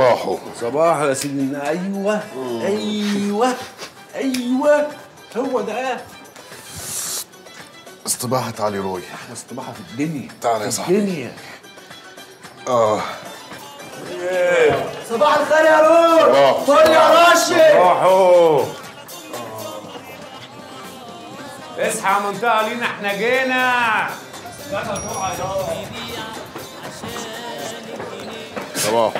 صباحه صباح يا سيدي ايوه ايوه ايوه هو ده استباحة علي روي احلى استباحه في الدنيا تعالى يا في صاحبي. الدنيا اه صباح الخير يا روح صباح فل يا راشد روحوا اصحى يا منطقه لينا احنا جينا صباح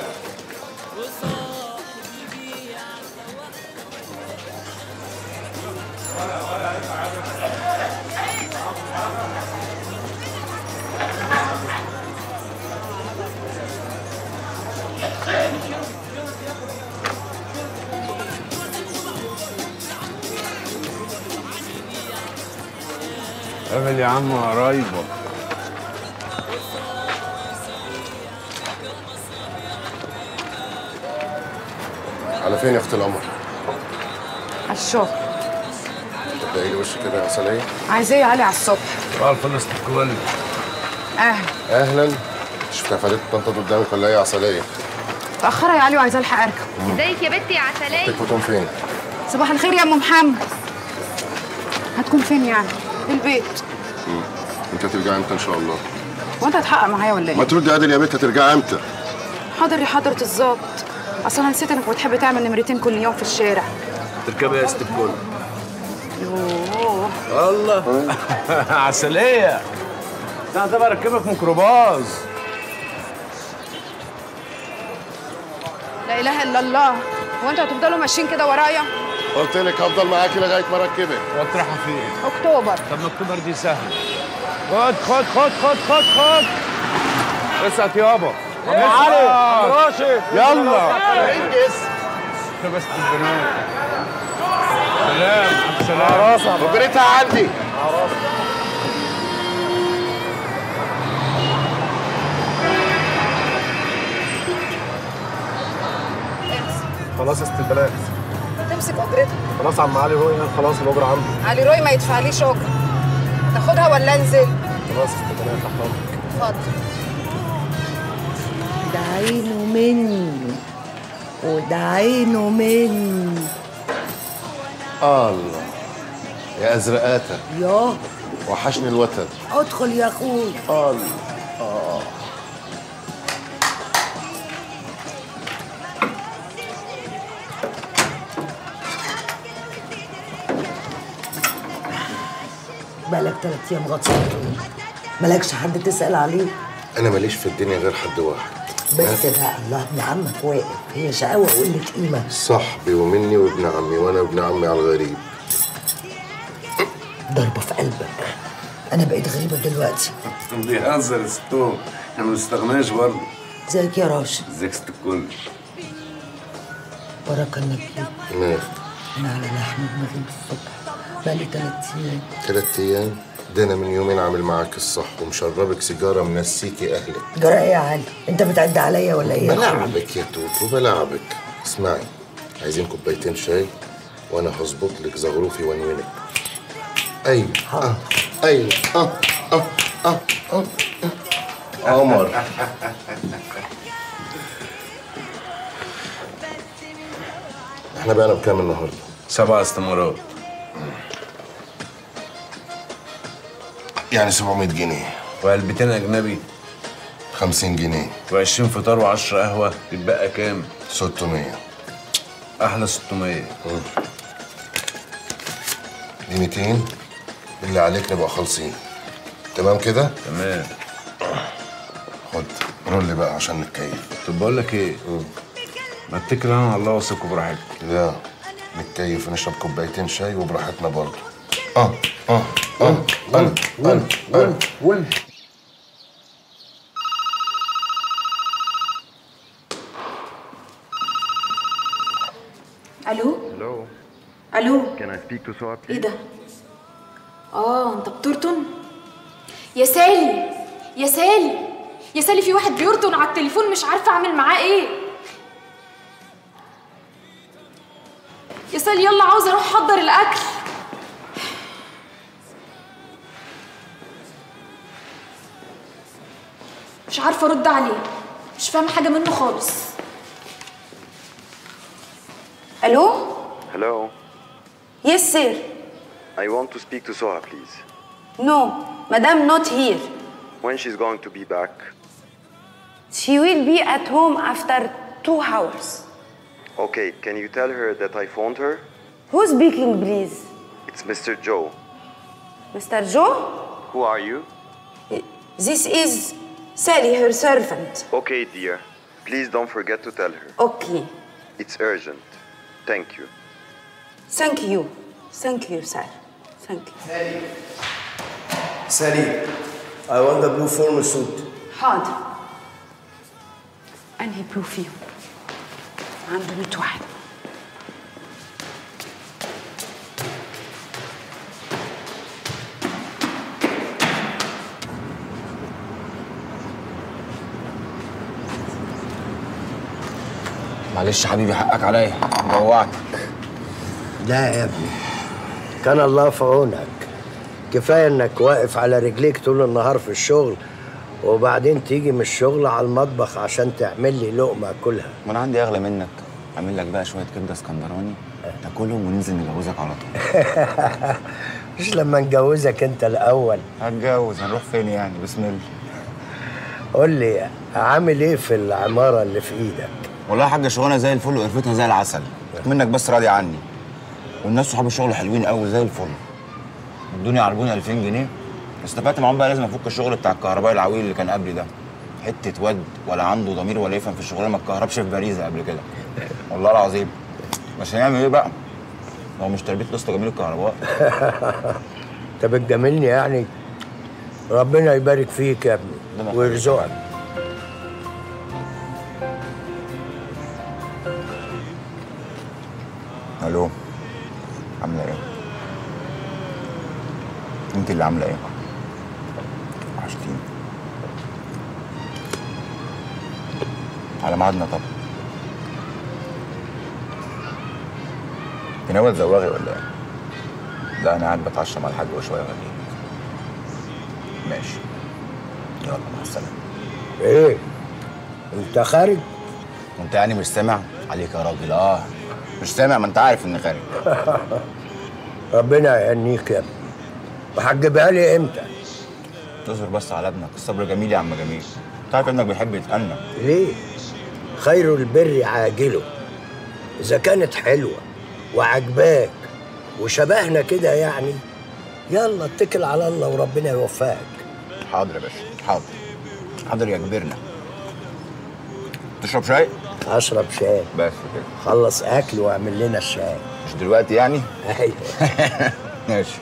قابل يا عم قرايبك على فين يا اخت القمر؟ على الشغل تبدأي لي وش كده يا عسلية عايزاه يا علي على الصبح بقى الفلوس الكل اهلا اهلا شفتها فاتت طنطا قدامك ولا ايه يا عسلية؟ متأخرة يا علي وعايزة الحق اركب ازيك يا بنتي يا عسلية تكفتهم فين؟ صباح الخير يا ام محمد هتكون فين يعني؟ في البيت انت هترجعي امتى ان شاء الله؟ وانت هتحقق معايا ولا ما ايه؟ تردي عادل يا بنت هترجعي امتى؟ حاضر يا حضرة الظابط اصل انا نسيت انك بتحب تعمل نمرتين كل يوم في الشارع تركبي يا ست الكل يوه الله عسلية ده انا طبعا اركبك ميكروباص لا اله الا الله هو انتوا هتفضلوا ماشيين كده ورايا؟ قلت لك هفضل معاكي لغاية ما اركبك وتروحوا فين؟ اكتوبر طب ما اكتوبر دي سهل خد خد خد خد خد خد اسعد يابا يا علي راشد يلا انجز بس البنات سلام سلام ربنا عندي خلاص يا ست البنات تمسك اجرتها خلاص عم علي روي خلاص الاجره عنده علي روي ما يدفعليش اجره تاخدها ولا انزل؟ خلاص يا ست البنات تحت امرك اتفضل ده عينه مني وده عينه مني الله يا ازرقاته ياه وحشني الوتد ادخل يا اخوي الله بقالك تلات ايام غطسان مالكش حد تسأل عليه انا ماليش في الدنيا غير حد واحد بس بقى الله ابن عمك واقف هي شقاوة وقلة قيمة صاحبي ومني وابن عمي وانا ابن عمي على الغريب ضربة في قلبك أنا بقيت غريبة دلوقتي بيهزر يا ستو احنا ما نستغناش برضه ازيك يا راشد ازيك ست الكل بركة انك ليك مال أنا على لحم دماغي من الصبح بقالي تلات أيام تلات ايام ده انا من يومين عامل معاك الصح ومشربك سيجاره منسيكي اهلك جرى إيه يا علي؟ أنت بتعد عليا ولا إيه؟ بلعبك يا توت وبلعبك اسمعي عايزين كوبايتين شاي وانا هظبط لك زغروفي وانونك ايوه اه ايوه اه اه اه اه آه. قمر احنا بقينا بكام النهارده؟ سبع استمارات يعني 700 جنيه وعلبتين اجنبي 50 جنيه و20 فطار و10 قهوه يتبقى كام 600 احلى 600 دي 200 اللي عليك نبقى خالصين تمام كده؟ تمام خد رول بقى عشان نتكيف طب بقول لك ايه ما اتكل انا على الله واثق براحتك لا نتكيف ونشرب كوبايتين شاي وبراحتنا برضه اه اه اه انا انا انا ون الو Hello, الو can I speak to Soa ايه please? ده؟ اه انت بترطن؟ يا سالي يا سالي يا سالي في واحد بيرطن على التليفون مش عارفه اعمل معاه ايه يا سالي يلا عاوزه اروح احضر الاكل مش عارفه ارد عليه مش فاهمه حاجه منه خالص الو Hello. يس سير I want to speak to Soha, please. نو مدام نوت هير When she's going to be back? She will be at home after two hours. Okay, can you tell her that I phoned her? Who's speaking, please? It's Mr. Joe. Mr. Joe? Who are you? This is Sally, her servant. Okay, dear. Please don't forget to tell her. Okay. It's urgent. Thank you. Thank you. Thank you, sir. Thank you. Sally, I want the blue formal suit. حاضر. أنهي بلو فيهم؟ عنده 100 واحد. معلش حبيبي حقك عليا جوعت لا يا ابني كان الله في عونك كفايه انك واقف على رجليك طول النهار في الشغل وبعدين تيجي من الشغل على المطبخ عشان تعمل لي لقمه اكلها ما انا عندي اغلى منك اعمل لك بقى شويه كبده اسكندراني تاكلهم وننزل نجوزك على طول مش لما نجوزك انت الاول هتجوز هنروح فين يعني بسم الله قول لي عامل ايه في العماره اللي في ايدك والله يا حاجه شغلانه زي الفل وقرفتها زي العسل منك بس راضي عني والناس صحاب الشغل حلوين قوي زي الفل ادوني عربوني 2000 جنيه استفدت معاهم بقى لازم افك الشغل بتاع الكهربائي العويل اللي كان قبلي ده حته واد ولا عنده ضمير ولا يفهم في الشغلانه ما اتكهربش في باريزه قبل كده والله العظيم بس هنعمل ايه بقى؟ هو مش تربيه لسه جميل الكهرباء انت بتجاملني يعني ربنا يبارك فيك يا ابني ربنا يخليك. ويرزقك الو عامله ايه؟ انت اللي عامله ايه؟ وحشتيني على ميعادنا طبعا انت ناوي تزوغي ولا ايه؟ لا انا قاعد بتعشى مع الحاج وشويه غاليين ماشي يلا مع السلامه ايه انت خارج وانت يعني مش سامع عليك يا راجل اه مش سامع ما انت عارف اني خارج ربنا يهنيك يا ابني وهتجيبها لي امتى تصبر بس على ابنك الصبر جميل يا عم جميل انت عارف ابنك بيحب يتأنى ليه خير البر عاجله اذا كانت حلوه وعجباك وشبهنا كده يعني يلا اتكل على الله وربنا يوفقك حاضر يا باشا حاضر حاضر يا كبرنا تشرب شاي اشرب شاي بس كده خلص اكل واعمل لنا الشاي مش دلوقتي يعني ايوه ماشي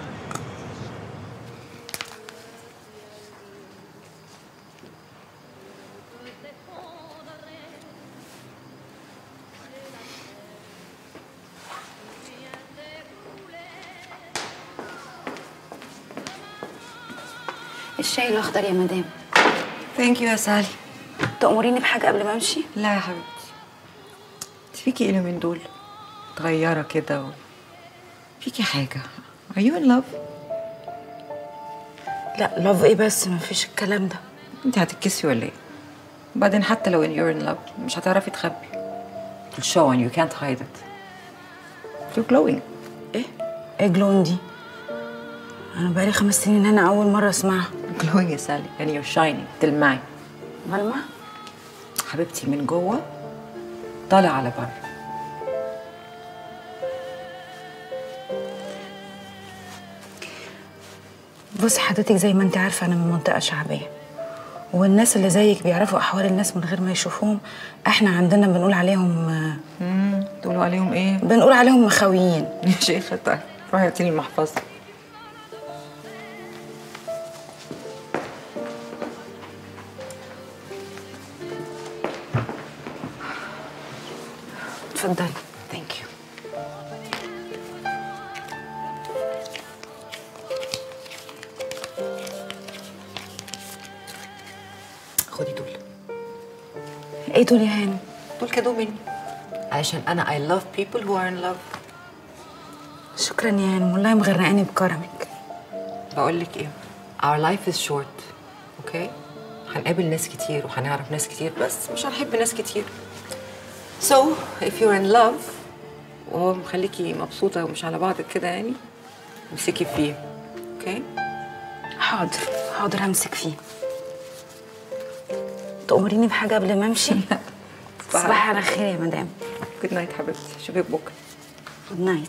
الشاي الأخضر يا مدام. ثانك يو يا سالي تأمريني بحاجة قبل ما أمشي؟ لا يا حبيبتي انت فيكي ايه من دول متغيرة كده و... فيكي حاجة Are you in love؟ لا لاف إيه بس مفيش الكلام ده. انت هتتكسي ولا ايه؟ بعدين حتى لو in you're in love مش هتعرفي تخبي It'll show and you can't hide it You're glowing إيه؟ إيه جلون دي؟ أنا بقالي خمس سنين هنا أول مرة أسمعها. glowing يا سالي and you're shining تلمعي ملمع؟ حبيبتي من جوه طالع على بره بصي حضرتك زي ما انت عارفه انا من منطقه شعبيه والناس اللي زيك بيعرفوا احوال الناس من غير ما يشوفوهم احنا عندنا بنقول عليهم آه، تقولوا عليهم ايه؟ بنقول عليهم مخاويين يا شيخة طيب روحي هاتي لي المحفظة اتفضلي ثانك يو خدي دول ايه دول يا هانم دول كادو مني علشان انا I love people who are in love شكرا يا هانم والله مغرقاني بكرمك بقول لك ايه our life is short اوكي هنقابل ناس كتير وهنعرف ناس كتير بس مش هنحب ناس كتير so if you're in love وهو مخليكي مبسوطه ومش على بعضك كده يعني امسكي فيه اوكي حاضر حاضر همسك فيه تأمريني بحاجة قبل ما امشي صباح على خير يا مدام جود نايت حبيبتي اشوفك بكره جود نايت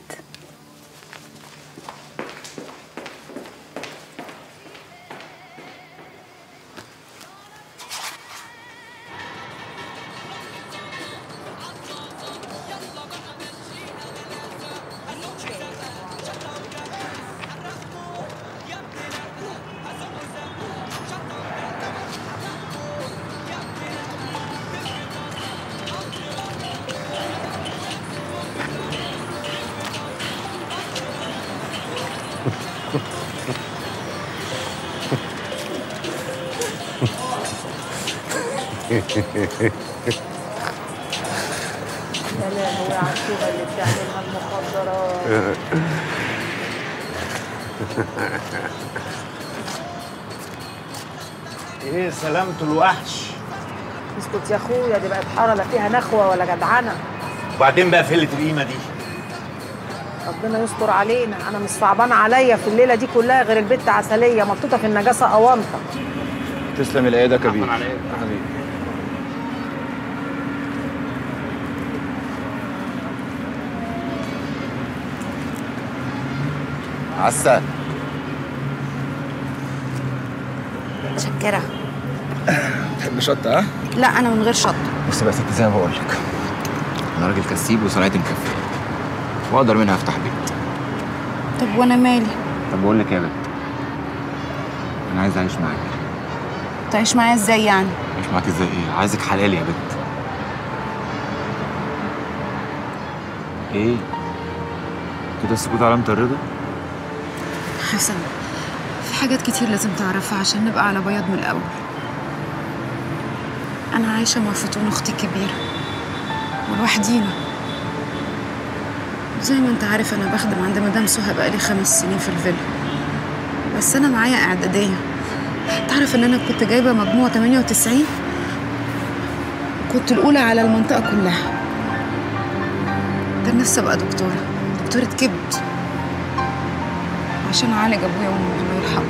يا لهوي على الشغل اللي بتعملها المخدرات ايه سلامة الوحش اسكت يا اخويا دي بقت حاره لا فيها نخوه ولا جدعنه وبعدين بقى فلة القيمة دي ربنا يستر علينا انا مش صعبان عليا في الليله دي كلها غير البت عسليه مبطوطه في النجاسه اوانطه تسلم الايد يا كبير عليك. حبيبي عسل متشكرة تحب شطة ها؟ لا أنا من غير شط بص بقى يا ست زي ما بقول لك انا راجل كسيب وصنعتي مكفيه واقدر منها افتح بيت طب وأنا مالي طب بقول لك ايه يا بنت انا عايز اعيش معاك تعيش معايا ازاي يعني اعيش معاك ازاي ايه عايزك حلال يا بنت ايه كده السكوت علامة الرضا حسن في حاجات كتير لازم تعرفها عشان نبقى على بياض من الأول أنا عايشة مع فتون أختي الكبيرة ولوحدينا زي ما انت عارف أنا بخدم عند مدام سهى بقالي خمس سنين في الفيلا بس أنا معايا إعدادية تعرف إن أنا كنت جايبة مجموع 98 كنت الأولى على المنطقة كلها كان نفسي أبقى دكتورة دكتورة كبد عشان أعالج أبويا وأمي الله يرحمه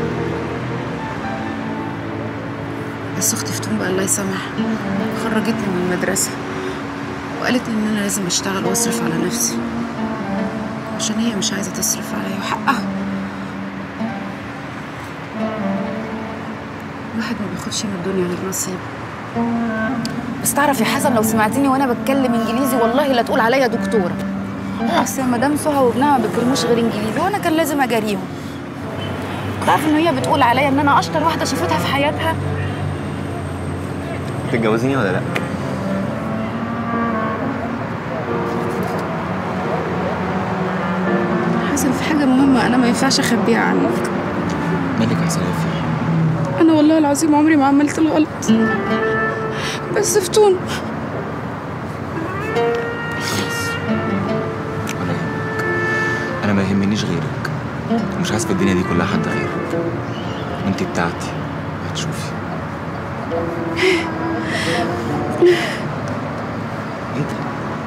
بس أختي فتون بقى الله يسامحها خرجتني من المدرسة وقالت لي إن أنا لازم أشتغل وأصرف على نفسي عشان هي مش عايزة تصرف عليا وحقها الواحد ما بياخدش من الدنيا غير نصيب بس تعرف يا حسن لو سمعتني وانا بتكلم انجليزي والله لا تقول عليا دكتوره بس يا مدام سهى وابنها ما بيتكلموش غير انجليزي وانا كان لازم اجاريهم تعرف ان هي بتقول عليا ان انا اشطر واحده شافتها في حياتها تتجوزيني ولا لا؟ حسن في حاجه مهمه انا ما ينفعش اخبيها عنك مالك يا سلافي انا والله العظيم عمري ما عملت الغلط بس فتون خلاص ولا يهمك انا ما يهمنيش غيرك ومش عايز في الدنيا دي كلها حد غيرك انت بتاعتي هتشوفي ايه ده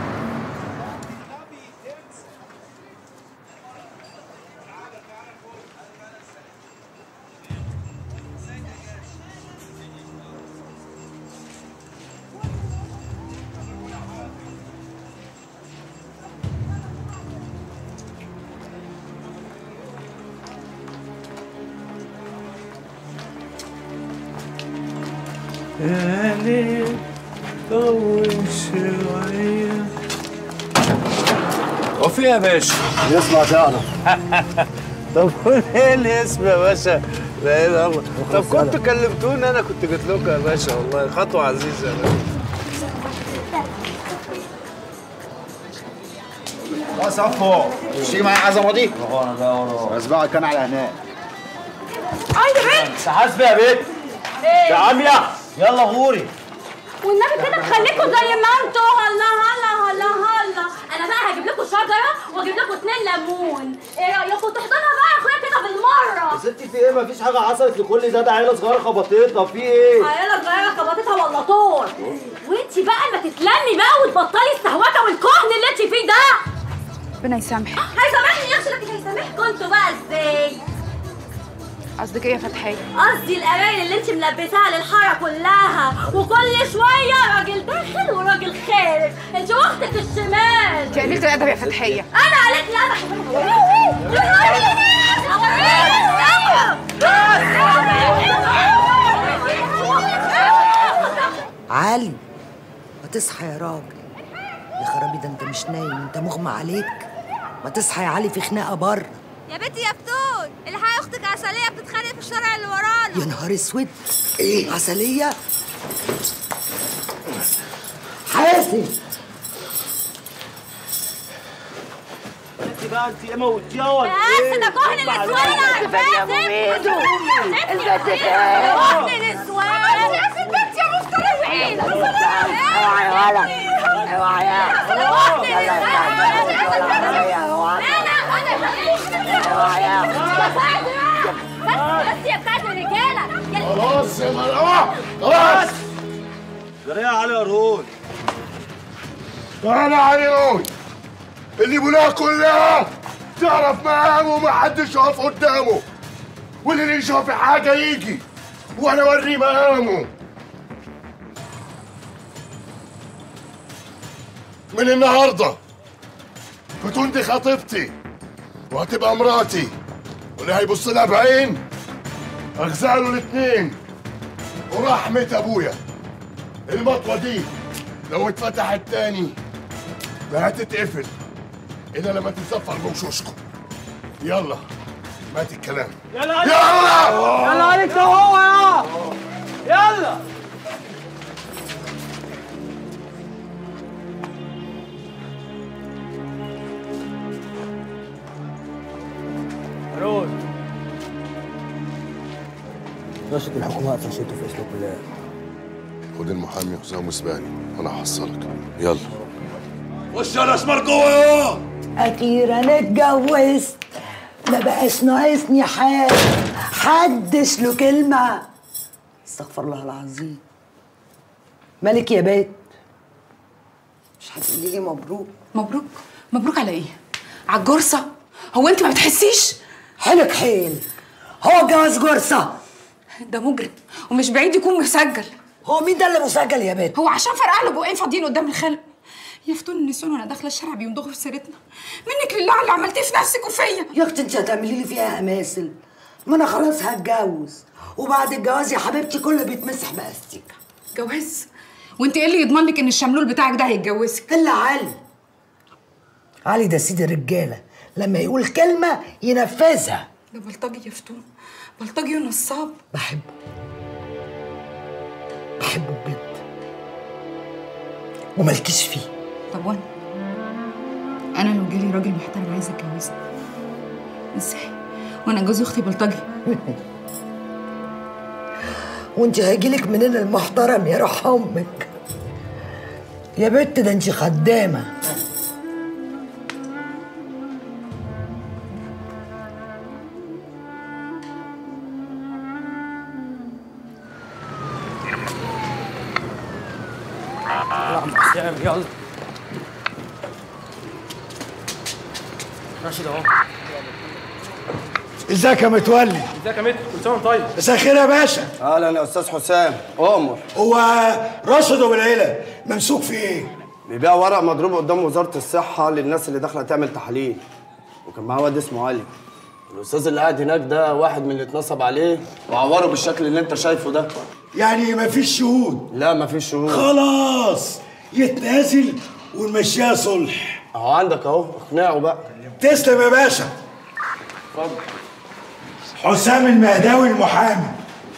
يا ليل طول شوية وفي يا باشا يسمع تعرف طب قول ايه الاسم يا باشا لا اله الا الله طب كنتوا كلمتوني انا كنت قلت لكم يا باشا والله خطوه عزيزه يا باشا لا صفو تيجي معايا عزمه دي اسبقك انا على هناك اي يا بنت حاسبه يا بنت ايه يا عاميه يلا غوري والنبي كده تخليكوا زي ما انتوا هلا هلا هلا هلا انا بقى هجيب لكم شجره واجيب لكم اتنين ليمون ايه رايكم تحضنها بقى يا اخويا كده بالمره ستي في ايه مفيش حاجه حصلت لكل ده ده عيله صغيره خبطتنا في ايه عيالة صغيرة خبطتها ولا طول وانتي بقى ما تتلمي بقى وتبطلي السهوكه والكهن اللي انتي فيه ده ربنا يسامحك هيسامحني يا اختي لكن هيسامحكم انتوا بقى ازاي قصدك ايه يا فتحيه قصدي الامايل اللي انت ملبساها للحاره كلها وكل شويه راجل داخل وراجل خارج انت واختك الشمال انت قليله الادب يا فتحيه انا عليك لا علي ما تصحى يا راجل يا خرابي ده انت مش نايم انت مغمى عليك ما تصحى يا علي في خناقه بره يا بنتي يا فتون الحقي اختك عسليه بتتخانق في الشارع اللي ورانا يا نهار اسود ايه عسليه حاسب انت بقى انت ايه موتيها ولا بس ده كهن النسوان انا عارفاه البنت كهن النسوان يا ست يا مفترض اوعى يا ولد اوعى يا بس يا بتاعت الرجاله خلاص يا مروه خلاص جري يا علي قرهون تعالى عليون اللي بناها كلها تعرف مقامه ومحدش يقف قدامه واللي يشوف حاجه يجي وانا اوريه مقامه من النهارده فتون دي خطيبتي وهتبقى مراتي واللي هيبص لها بعين اغزاله الاتنين ورحمة ابويا المطوة دي لو اتفتحت تاني ما هتتقفل الا لما تتصفر بوشوشكم يلا مات الكلام يلا عليك يلا يلا عليك ده هو يا يلا هارون رشد الحكومة قفشته في اسلوب الله خد المحامي حسام وسباني وانا هحصلك يلا خش يا اسمر جوه يا اخيرا اتجوزت ما بقاش ناقصني حاجه حدش له كلمه استغفر الله العظيم مالك يا بيت مش هتقولي لي مبروك مبروك مبروك على ايه على الجرصه هو انت ما بتحسيش حلك حيل هو جواز جرصه ده مجرم ومش بعيد يكون مسجل هو مين ده اللي مسجل يا بيت هو عشان فرقع له بقين فاضيين قدام الخلق يا فتون النسوان وانا داخله الشارع بيمضغوا في سيرتنا منك لله على اللي عملتيه في نفسك وفيا يا اختي انت هتعملي لي فيها اماثل ما انا خلاص هتجوز وبعد الجواز يا حبيبتي كله بيتمسح باستيكه جواز وانت ايه اللي يضمن لك ان الشملول بتاعك ده هيتجوزك الا علي علي ده سيد الرجاله لما يقول كلمه ينفذها ده بلطجي يا فتون بلطجي ونصاب بحبه بحبه بجد ومالكيش فيه طب وانا انا لو جالي راجل محترم عايز يتجوزني ازاي وانا جوز اختي بلطجي وانت هيجيلك منين المحترم يا روح امك يا بت ده انت خدامه يلا يلا راشد اهو ازيك يا متولي ازيك يا متر كل سنه وانت طيب مساء الخير يا باشا اهلا يا استاذ حسام امر هو راشد ابو العيله ممسوك في ايه بيبيع ورق مضروب قدام وزاره الصحه للناس اللي داخله تعمل تحاليل وكان معاه واد اسمه علي الاستاذ اللي قاعد هناك ده واحد من اللي اتنصب عليه وعوره بالشكل اللي انت شايفه ده يعني مفيش شهود لا مفيش شهود خلاص يتنازل ونمشيها صلح اهو عندك اهو اقنعه بقى تسلم يا باشا اتفضل حسام المهداوي المحامي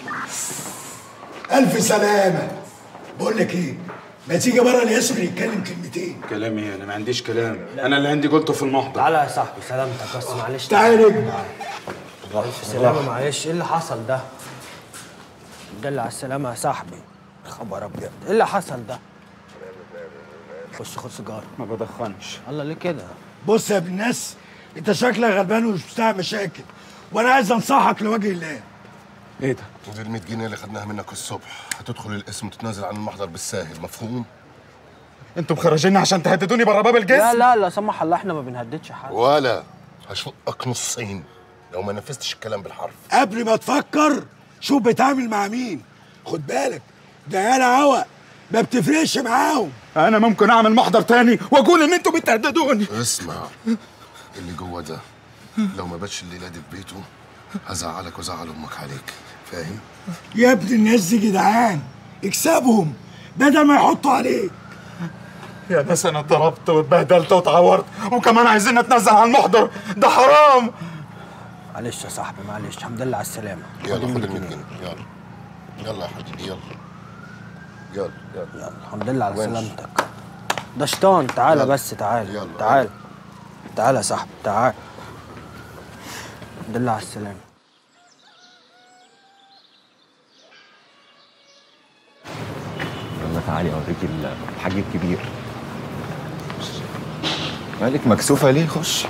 الف سلامه بقول لك ايه ما تيجي بره الاسم يتكلم كلمتين كلام ايه انا ما عنديش كلام انا اللي عندي قلته في المحضر تعالى يا صاحبي سلامتك بس معلش تعالى نجم الف سلامه معلش ايه اللي حصل ده دل على السلامه يا صاحبي خبر ابيض ايه اللي حصل ده خش خد سيجاره ما بدخنش الله ليه كده بص يا ابن الناس انت شكلك غلبان ومش بتاع مشاكل وانا عايز انصحك لوجه الله ايه ده ودي ال 100 جنيه اللي خدناها منك الصبح هتدخل الاسم وتتنازل عن المحضر بالساهل مفهوم انتوا مخرجيني عشان تهددوني بره باب الجسم لا لا لا سمح الله احنا ما بنهددش حد ولا هشقك نصين لو ما نفذتش الكلام بالحرف قبل ما تفكر شوف بتعامل مع مين خد بالك ده عيال عوق ما بتفرقش معاهم انا ممكن اعمل محضر تاني واقول ان انتوا بتهددوني اسمع اللي جوه ده لو ما باتش الليله دي في بيته هزعلك وازعل امك عليك فاهم يا ابن الناس دي جدعان اكسبهم بدل ما يحطوا عليك يا ناس انا اتضربت واتبهدلت واتعورت وكمان عايزين نتنزل على المحضر ده حرام معلش يا صاحبي معلش الحمد لله على السلامه يلا خد ال 100 جنيه يلا يلا يا حبيبي يلا يلا يلا يلا الحمد لله على وين؟ سلامتك ده شيطان تعالى يلا. بس تعالى يلا. تعالى تعالى يا صاحبي تعالى الحمد لله على السلامه يلا تعالي اوريك الحاج الكبير مالك مكسوفه ليه خش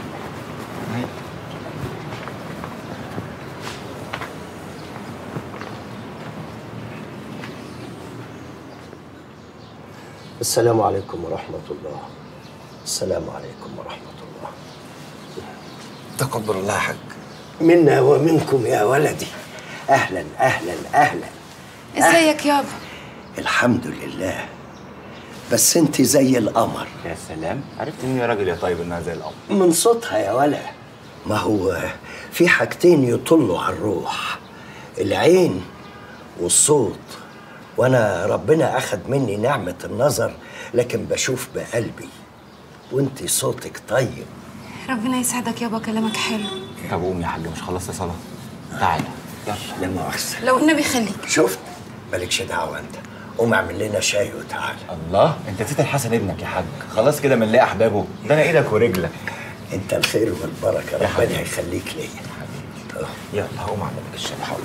السلام عليكم ورحمة الله السلام عليكم ورحمة الله تقبل الله يا حاج منا ومنكم يا ولدي أهلا أهلا أهلا ازيك يابا الحمد لله بس انت زي القمر يا سلام عرفت مين يا راجل يا طيب انها زي القمر من صوتها يا ولا ما هو في حاجتين يطلوا على الروح العين والصوت وانا ربنا اخد مني نعمة النظر لكن بشوف بقلبي وانت صوتك طيب ربنا يسعدك يابا كلامك حلو طب قوم يا حاج مش خلصت صلاه تعالى يلا لا مؤاخذة لو النبي خليك شفت مالكش دعوة انت قوم اعمل لنا شاي وتعالى الله انت نسيت الحسن ابنك يا حاج خلاص كده من ليه احبابه ده انا ايدك ورجلك انت الخير والبركة يا حبيبي. ربنا يخليك ليا أهو. يلا هقوم اعمل لك الشاي حاضر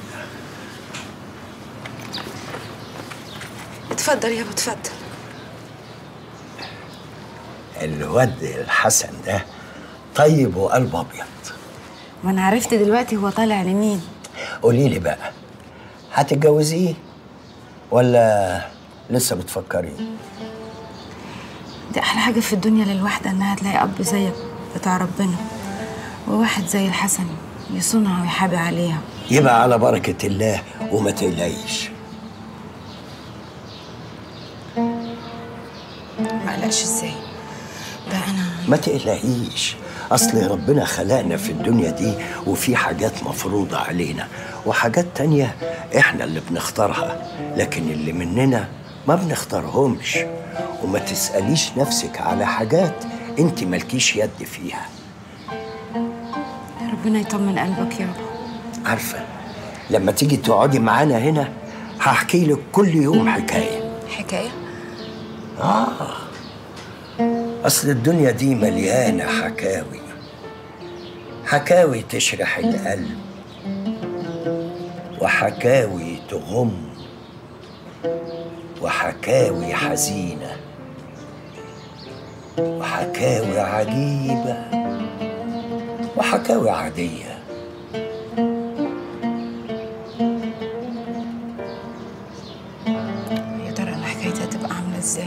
اتفضل يابا اتفضل الواد الحسن ده طيب وقلب ابيض ما انا عرفت دلوقتي هو طالع لمين قولي لي بقى هتتجوزيه ولا لسه بتفكري دي احلى حاجه في الدنيا للواحده انها تلاقي اب زيك بتاع ربنا وواحد زي الحسن يصونها ويحابي عليها يبقى على بركة الله وما تقلقيش معلقش ازاي ده انا ما تقلقيش اصل ربنا خلقنا في الدنيا دي وفي حاجات مفروضة علينا وحاجات تانية احنا اللي بنختارها لكن اللي مننا ما بنختارهمش وما تسأليش نفسك على حاجات انت مالكيش يد فيها ربنا يطمن قلبك يابا عارفة لما تيجي تقعدي معانا هنا هحكي لك كل يوم حكاية حكايه آه أصل الدنيا دي مليانة حكاوي حكاوي تشرح القلب وحكاوي تغم وحكاوي حزينة وحكاوي عجيبة وحكاوي عادية يا ترى انا حكايتي هتبقى عامله ازاي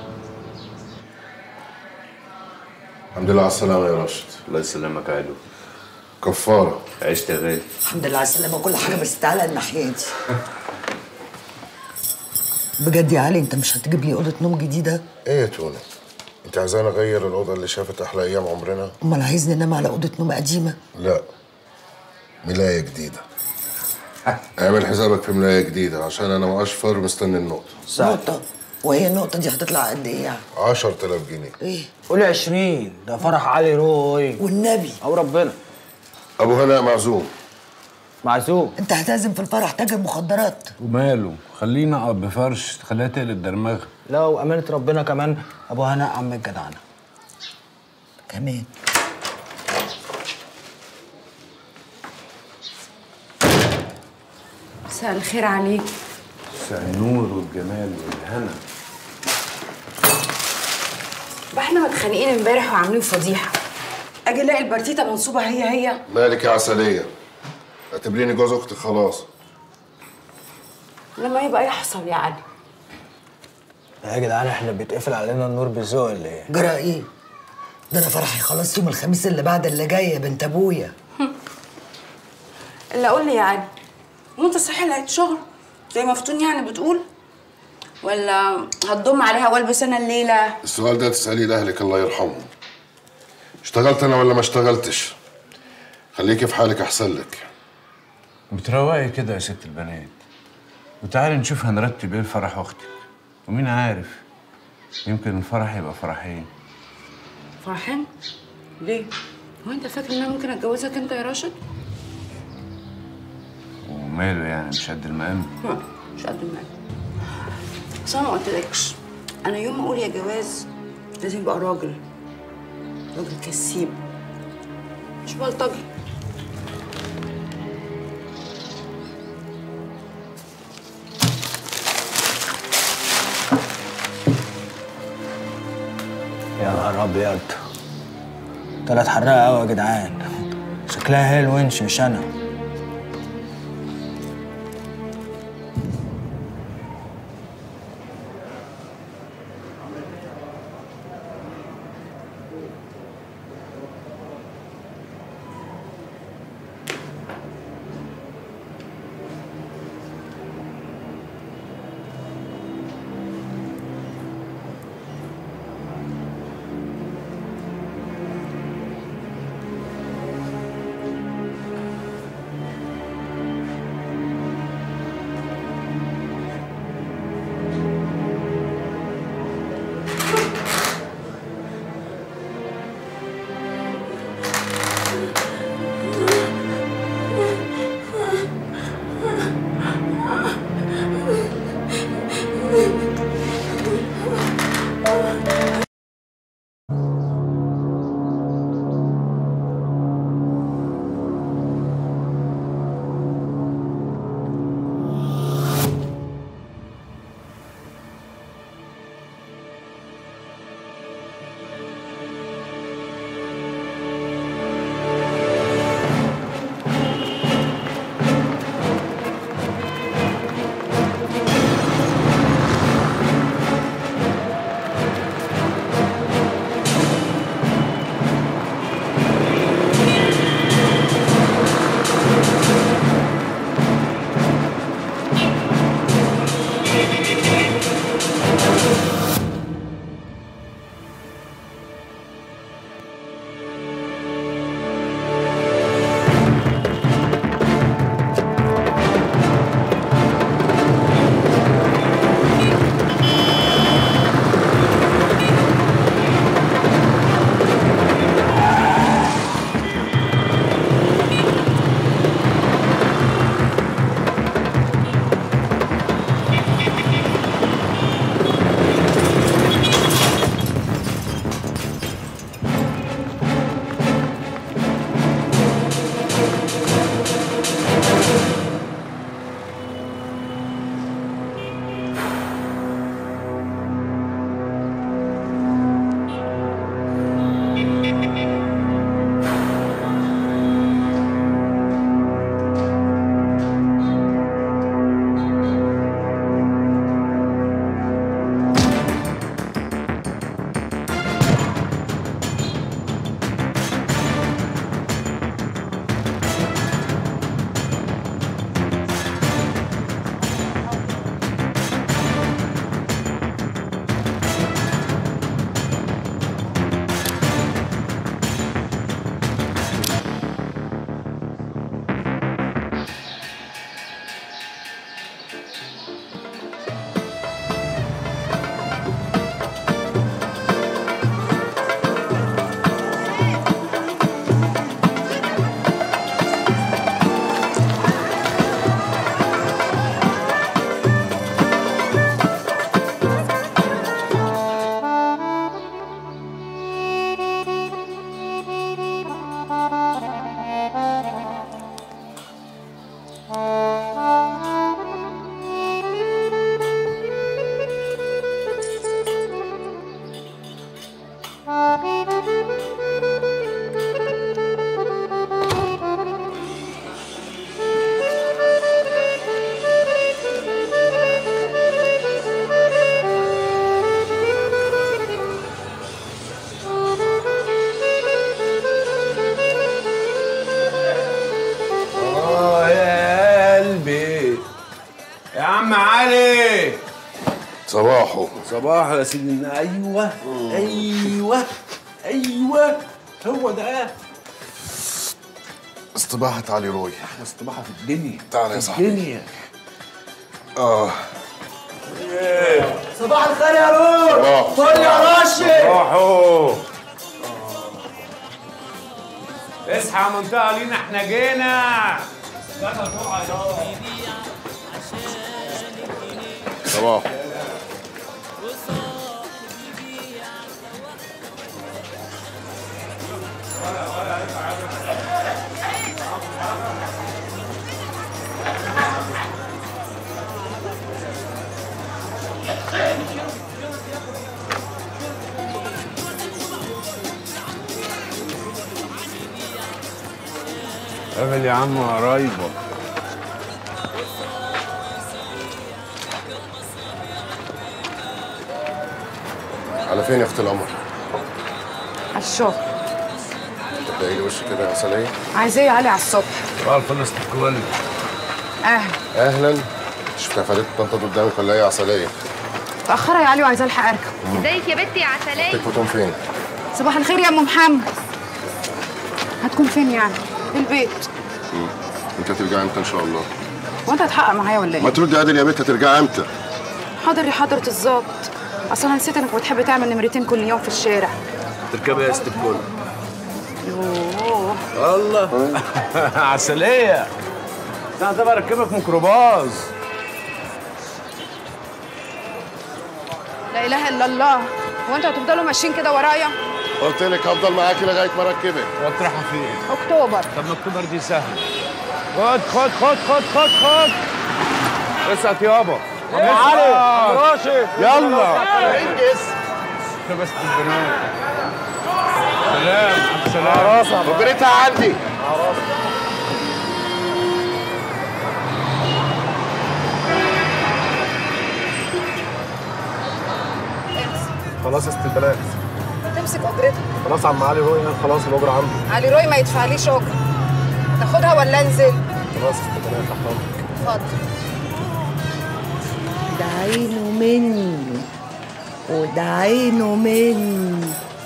الحمد لله على السلامة يا راشد الله يسلمك يا علو كفارة عشت يا غالي الحمد لله على السلامة وكل حاجة بس تعالى الناحية دي بجد يا علي انت مش هتجيب لي أوضة نوم جديدة؟ ايه يا تونة انت عايزاني اغير الأوضة اللي شافت أحلى أيام عمرنا؟ أمال عايزني أنام على أوضة نوم قديمة؟ لا ملاية جديدة اعمل حسابك في ملاية جديدة عشان أنا وأشفر مستني النقطة نقطة وهي النقطة دي هتطلع قد إيه يعني؟ 10000 جنيه إيه؟ قول 20 ده فرح علي روي والنبي او ربنا أبو هناء معزوم معزوم أنت هتعزم في الفرح تاجر مخدرات وماله خلينا اقعد بفرش خليها تقلب درمغه لا وامانه ربنا كمان ابو هناء عم الجدعنه كمان مساء الخير عليك مساء النور والجمال والهنا بقى احنا متخانقين امبارح وعاملين فضيحه اجي الاقي البرتيته منصوبه هي هي مالك يا عسلية اعتبريني جوز أختك خلاص لما يبقى يحصل يا علي يا جدعان احنا بيتقفل علينا النور بالذوق ولا ايه؟ جرى ايه؟ ده انا فرحي خلاص يوم الخميس اللي بعد اللي جاي يا بنت ابويا اللي اقول لي يعني وانت صحيح لقيت شغل زي مفتون يعني بتقول ولا هتضم عليها والبس انا الليله السؤال ده تسأليه لأهلك الله يرحمهم اشتغلت أنا ولا ما اشتغلتش خليكي في حالك أحسن لك بتروقي كده يا ست البنات وتعالي نشوف هنرتب ايه لفرح اختك ومين عارف يمكن الفرح يبقى فرحين فرحان ليه هو انت فاكر ان انا ممكن اتجوزك انت يا راشد وماله يعني مش قد المقام لا، مش قد المال بس انا ما قلتلكش انا يوم ما اقول يا جواز لازم يبقى راجل راجل كسيب مش بلطجي يا نهار ابيض طلعت حراقه قوي يا جدعان شكلها هي الونش مش انا صباح يا سيدي ايوه ايوه ايوه هو ده استباحة علي روي احلى استباحه في الدنيا تعال يا في صاحبي. الدنيا اه صباح الخير يا روح صباح. فل يا راشد روحوا اصحى يا منطقه لينا احنا جينا صباح قابل يا عم قرايبك على فين يا اخت القمر؟ على الشغل تلاقي لي وش كده يا عسلية عايزاه يا علي على الصبح صباح الفل يا ست الكل اهلا اهلا شفتها فادت طنطا قدامك ولا ايه يا عسلية؟ متأخرة يا علي وعايزاه الحق اركب ازيك يا بنتي يا عسلية تكفتهم فين؟ صباح الخير يا ام محمد هتكون فين يعني؟ في البيت مم. انت هترجعي امتى ان شاء الله؟ وانت هتحقق معايا ولا ما ايه؟ تردي عادل يا بنت هترجعي امتى؟ حاضر يا حضرة الظابط اصل انا نسيت انك بتحب تعمل نمرتين كل يوم في الشارع تركبي يا ست الكل يوه الله عسلية انا ده بركبك ميكروباص لا اله الا الله هو انتوا هتفضلوا ماشيين كده ورايا؟ قلت لك هفضل معاكي لغايه ما اركبك وتروحوا فين؟ اكتوبر طب ما اكتوبر دي سهل خد خد خد خد خد خد اسعت يابا عم علي، عم راشد. يلا انجز بس البنات سلام عبد السلام ربنا عندي خلاص يا ست البنات تمسك اجرتها خلاص عم علي روي خلاص الاجره عنده علي روي ما يدفعليش اجره تاخدها ولا انزل؟ خلاص يا ست البنات تحت امرك اتفضل ده عينه مني وده عينه مني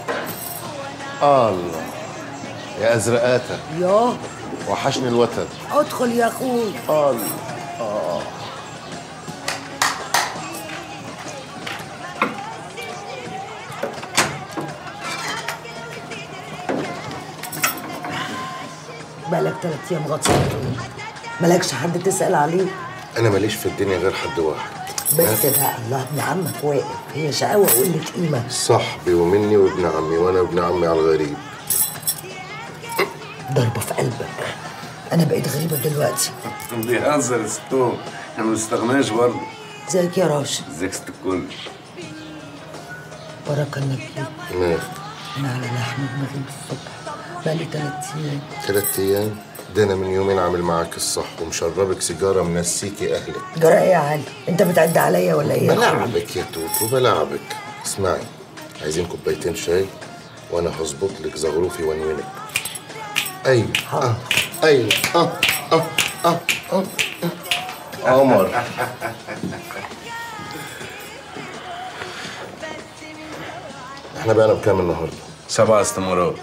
الله يا ازرقاته ياه وحشني الوتد ادخل يا اخوي الله آه. بقالك تلات ايام غطسان مالكش حد تسأل عليه انا ماليش في الدنيا غير حد واحد بس بقى الله ابن عمك واقف هي شقاوة وقلة قيمة صاحبي ومني وابن عمي وانا ابن عمي على الغريب ضربة في قلبك أنا بقيت غريبة دلوقتي بيهزر يا ستو احنا ما بنستغناش برضه ازيك يا راشد ازيك ست الكل بركة النبي مال أنا على لحم دماغي من الصبح بقالي تلات أيام ثلاث ايام ده انا من يومين عامل معاك الصح ومشربك سيجاره منسيكي اهلك جرى إيه يا علي؟ أنت بتعد عليا ولا إيه؟ بلعبك يا توتو بلعبك اسمعي عايزين كوبايتين شاي وانا هظبط لك زغروفي وانوينك ايوه اه ايوه اه اه اه اه آه. قمر احنا بقينا بكام النهارده؟ سبع استمارات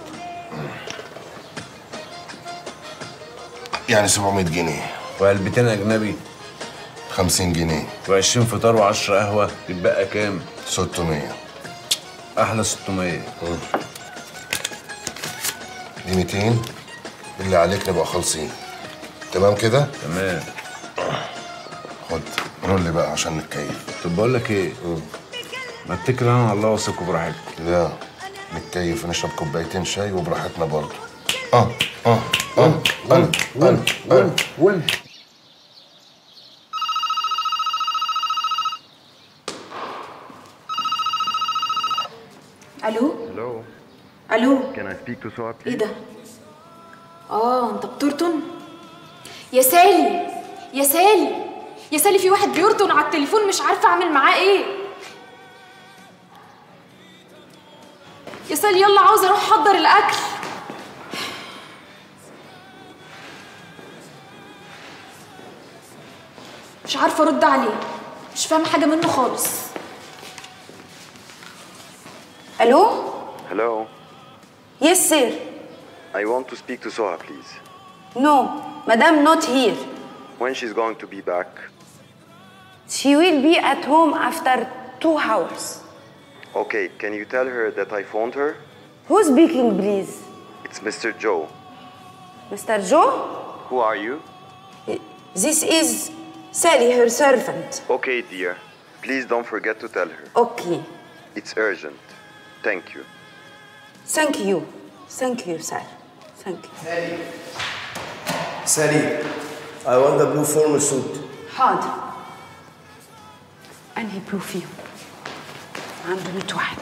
يعني 700 جنيه وعلبتين اجنبي 50 جنيه و20 فطار و10 قهوه يتبقى كام 600 احلى 600 دي 200 اللي عليك نبقى خالصين تمام كده؟ تمام خد رول بقى عشان نتكيف طب بقول لك ايه ما اتكل انا على الله واثق براحتك لا نتكيف ونشرب كوبايتين شاي وبراحتنا برضه اه اه اه انا انا انا ون الو Hello. الو Can I speak to Suha, ايه please? ده؟ اه انت بترطن؟ يا سالي يا سالي يا سالي في واحد بيرطن على التليفون مش عارفه اعمل معاه ايه يا سالي يلا عاوزه اروح احضر الاكل مش عارفه ارد عليه مش فاهمه حاجه منه خالص الو Hello. يس سير I want to speak to Soha, please. نو مدام نوت هير When she's going to be back? She will be at home after two hours. Okay, can you tell her that I phoned her? Who's speaking, please? It's Mr. Joe. Mr. Joe? Who are you? This is Sally, her servant. Okay, dear. Please don't forget to tell her. Okay. It's urgent. Thank you. Thank you. Thank you, sir. Thank you. Sally, I want the blue formal suit. حاضر. أنهي بلو فيهم؟ عنده 100 واحد.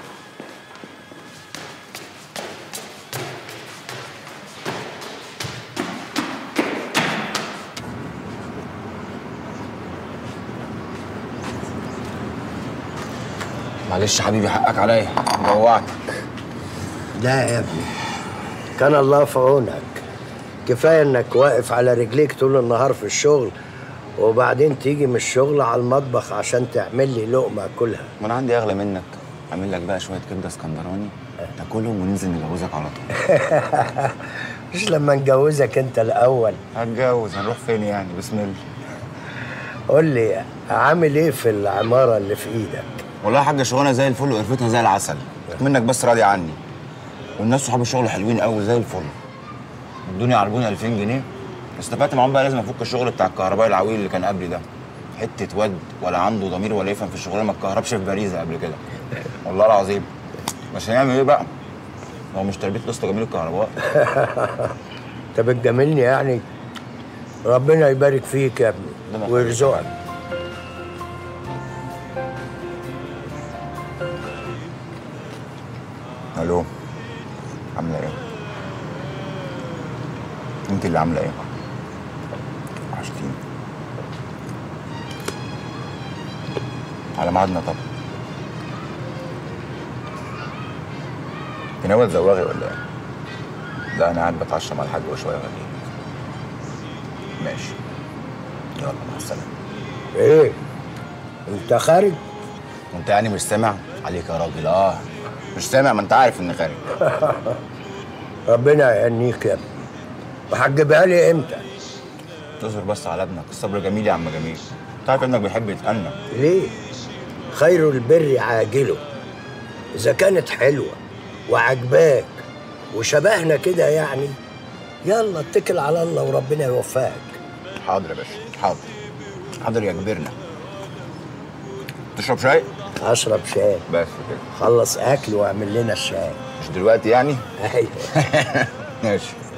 معلش حبيبي حقك عليا جوعتك لا يا ابني كان الله في عونك كفايه انك واقف على رجليك طول النهار في الشغل وبعدين تيجي من الشغل على المطبخ عشان تعمل لي لقمه اكلها ما انا عندي اغلى منك اعمل لك بقى شويه كبده اسكندراني تاكلهم وننزل نجوزك على طول مش لما نجوزك انت الاول هتجوز هنروح فين يعني بسم الله قول لي عامل ايه في العماره اللي في ايدك والله يا حاجه شغلانه زي الفل وقرفتها زي العسل منك بس راضي عني والناس صحاب الشغل حلوين قوي زي الفل ادوني عربوني 2000 جنيه استفدت معاهم بقى لازم افك الشغل بتاع الكهربائي العويل اللي كان قبلي ده حته واد ولا عنده ضمير ولا يفهم في الشغلانه ما اتكهربش في باريزه قبل كده والله العظيم بس هنعمل ايه بقى؟ هو مش تربيه لسه جميل الكهرباء انت بتجاملني يعني ربنا يبارك فيك يا ابني ويرزقك الو عامله ايه؟ انت اللي عامله ايه؟ وحشتيني على ميعادنا طب انت ناوي تزوغي ولا ايه؟ لا انا قاعد بتعشى مع الحاج وشويه غاليين ماشي يلا مع السلامه ايه انت خارج وانت يعني مش سامع عليك يا راجل اه مش سامع ما انت عارف اني خارج ربنا يهنيك يا ابني وهتجيبها لي امتى تصبر بس على ابنك الصبر جميل يا عم جميل انت عارف ابنك بيحب يتأنى ليه خير البر عاجله اذا كانت حلوه وعجباك وشبهنا كده يعني يلا اتكل على الله وربنا يوفقك حاضر يا باشا حاضر حاضر يا كبرنا تشرب شاي؟ اشرب شاي بس كده خلص اكل واعمل لنا الشاي مش دلوقتي يعني؟ ايوه ماشي